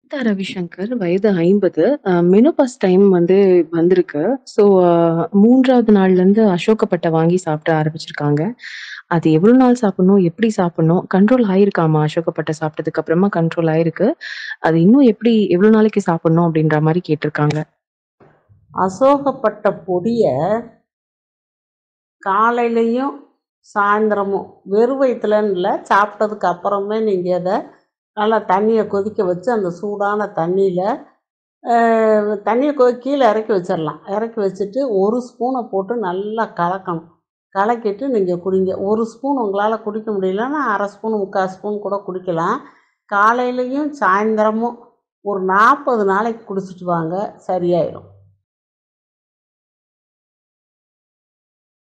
கீதா ரவிசங்கர் வயது 50. அ menopause time வந்து வந்திருக்கு. ஸோ, அ 3வது நாள்லருந்து அசோகப்பட்ட வாங்கி சாப்பிட ஆரம்பிச்சிருக்காங்க. அது எவ்வளோ நாள் சாப்பிடணும்? எப்படி சாப்பிடணும்? கண்ட்ரோல் ஆயிருக்காமா அசோகப்பட்ட சாப்பிட்டதுக்கு அப்புறமா கண்ட்ரோல் ஆயிருக்கு. அது இன்னும் எப்படி எவ்வளோ நாளைக்கு சாப்பிடணும்? அப்படின்ற மாரி கேட்டிருக்காங்க. அசோகப்பட்ட பொடிய காலையிலயும், சாயந்தரமும் வெறும் வயித்துலன்னு இல்ல, சாப்பிட்டதுக்கு அப்புறமே நீங்க அத நல்லா தண்ணிய கொதிக்க வச்சு, அந்த சூடான தண்ணியில அ தண்ணிய கொ கீழ இறக்கி வச்சிரலாம். இறக்கி வச்சுட்டு 1 ஸ்பூன போட்டு நல்லா கலக்கணும். கலக்கிட்டு நீங்க குடிங்க. 1 ஸ்பூன் உங்களால குடிக்க முடியலன்னா, 1/2 ஸ்பூன், 3/4 ஸ்பூன் கூட குடிக்கலாம். காலையிலயும், சாயந்தரமும் ஒரு 40 நாளைக்கு குடிச்சிட்டு வாங்க, சரியாயிரும்.